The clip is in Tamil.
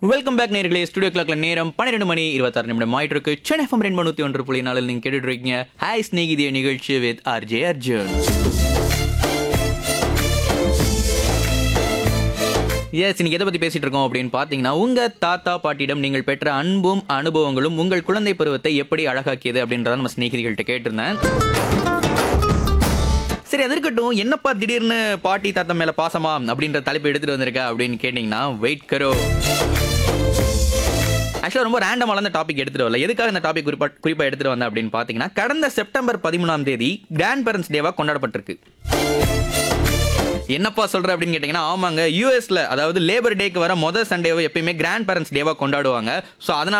வெல்கம் பேக் நேர்களே ஸ்டுடியோ கிளாக்ல நேரம் பன்னிரெண்டு மணி இருபத்தாறு நிமிடம் ஆயிட்டு இருக்கு சென்னை எஃப்எம் ரெண்டு நூத்தி ஒன்று புள்ளி நாளில் நீங்க கேட்டுட்டு இருக்கீங்க ஹாய் ஸ்நேகிதிய நிகழ்ச்சி வித் ஆர்ஜே அர்ஜுன் எஸ் இன்னைக்கு எதை பத்தி பேசிட்டு இருக்கோம் அப்படின்னு பாத்தீங்கன்னா உங்க தாத்தா பாட்டியிடம் நீங்கள் பெற்ற அன்பும் அனுபவங்களும் உங்கள் குழந்தை பருவத்தை எப்படி அழகாக்கியது அப்படின்றத நம்ம ஸ்நேகிதிகள்கிட்ட கேட்டிருந்தேன் சரி அது இருக்கட்டும் என்னப்பா திடீர்னு பாட்டி தாத்தா மேல பாசமா அப்படின்ற தலைப்பு எடுத்துட்டு வந்திருக்க அப்படின்னு கேட்டீங்கன்னா வெயிட் கரோ ஆக்சுவலாக ரொம்ப ரேண்டமான அந்த டாபிக் எடுத்துட்டு வரல எதுக்காக இந்த டாபிக் குறிப்பா குறிப்பாக எடுத்துட்டு வந்தேன் அப்படின்னு பார்த்தீங்கன்னா கடந்த செப்டம்பர் பதிமூணாம் தேதி கிராண்ட் பேரண்ட்ஸ் டேவா கொண்டாடப்பட்டிருக்கு என்னப்பா சொல்ற அப்படின்னு கேட்டீங்கன்னா ஆமாங்க யூஎஸ்ல அதாவது லேபர் டேக்கு வர முதல் சண்டேவை எப்பயுமே கிராண்ட் பேரண்ட்ஸ் டேவா கொண்டாடுவாங்க ஸோ அதனால